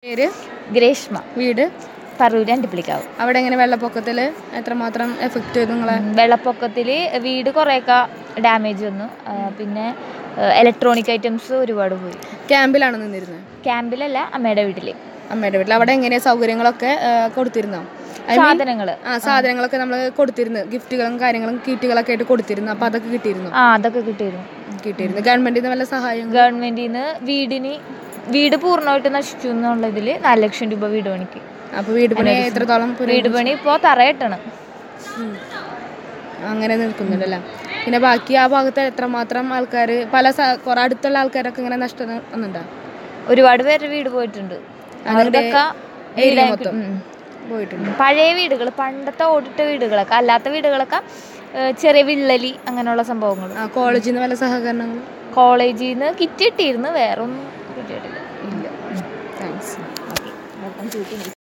പേര് ഗ്രേഷ്മ വീട് പറൂര് അണ്ടിപ്പിളിക്കാവ് അവിടെ എങ്ങനെ വെള്ളപ്പൊക്കത്തിൽ എത്രമാത്രം എഫക്റ്റ് ചെയ്തു നിങ്ങളെ വെള്ളപ്പൊക്കത്തിൽ വീട് കുറേയൊക്കെ ഡാമേജ് വന്നു ആ, പിന്നെ ഇലക്ട്രോണിക് ഐറ്റംസ് ഒരുപാട് പോയി ക്യാമ്പിലാണ് നിന്നിരുന്നത് ക്യാമ്പിലല്ല അമ്മയുടെ വീട്ടിൽ അമ്മയുടെ വീട്ടിൽ അവിടെ എങ്ങനെ സൗകര്യങ്ങളൊക്കെ ആ, കൊടുത്തിരുന്നോ I mean, സാധനങ്ങൾ ആ സാധനങ്ങളൊക്കെ നമ്മൾ കൊടുത്തിരുന്നു ഗിഫ്റ്റുകളും കാര്യങ്ങളും കീറ്റുകളൊക്കെ ആയിട്ട് കൊടുത്തിരുന്നു അപ്പോൾ അതൊക്കെ കിട്ടിയിരുന്നു ആ അതൊക്കെ കിട്ടിയിരുന്നു കിട്ടിയിരുന്നു ഗവൺമെന്റിൽ നിന്ന് വല്ല സഹായം ഗവൺമെന്റിൽ നിന്ന് വീടിന് വീട് പൂർണ്ണമായിട്ട് നശിച്ചു എന്നുള്ളതിൽ നാല് ലക്ഷം രൂപ വീട് പണിക്ക് അപ്പോൾ വീട് പണി എത്രത്തോളം പുര- വീട് പണി ഇപ്പോൾ തറയിട്ടണം ഉം. അങ്ങനെ നിൽക്കുന്നുണ്ടല്ലേ പിന്നെ ബാക്കി ആ ഭാഗത്ത് എത്രമാത്രം ആൾക്കാർ പല സ- കുറെ അടുത്തുള്ള ആൾക്കാരൊക്കെ ഇങ്ങനെ നഷ്ടം വന്നിട്ടുണ്ടോ ഒരുപാട് പേര് വീട് പോയിട്ടുണ്ട് അവർക്കൊക്കെ ഏരിയ വീടാക്കി- മൊത്തം ഉം. പോയിട്ടുണ്ട് പഴയ വീടുകൾ പണ്ടത്തെ ഓടിട്ട വീടുകളൊക്കെ അല്ലാത്ത വീടുകളൊക്കെ ഏഹ്, ചെറിയ വിള്ളലി അങ്ങനെയുള്ള സംഭവങ്ങൾ ആ കോളേജിൽ നിന്ന് വല്ല സഹകരണങ്ങൾ കോളേജിൽ നിന്ന് കിറ്റ് കിട്ടിയിരുന്നു വേറെ ഒന്നും കിട്ടിയിട്ടില്ല ഇല്ല താങ്ക്സ്